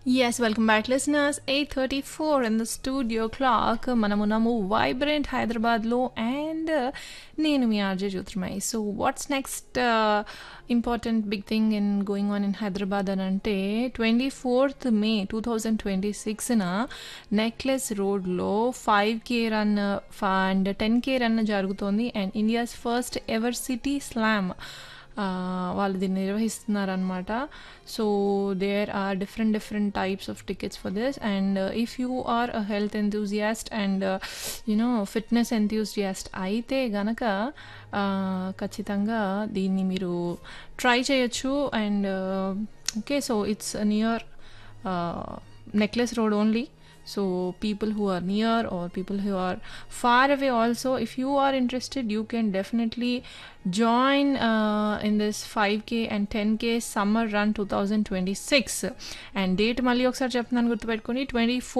Yes, welcome back, listeners. 8:34 in the studio clock. మనమున్నాము vibrant హైదరాబాద్లో and నేను మీ RJ Jyotirmay so what's next important big thing in going on in Hyderabad అని అంటే twenty fourth May two thousand twenty సిక్స్న necklace రోడ్లో five K run and ten K run జరుగుతోంది and India's first ever city slam వాళ్ళు దీన్ని నిర్వహిస్తున్నారనమాట so there are different different types of tickets for this and if you are a health enthusiast and you know fitness enthusiast అయితే గనక ఖచ్చితంగా దీన్ని మీరు try చేయొచ్చు and okay so it's near necklace road only so people who are near or people who are far away also if you are interested you can definitely join uh, in this 5k and 10k summer run 2026 and date మళ్ళీ ఒకసారి చెప్తున్నాను గుర్తుపెట్టుకొని twenty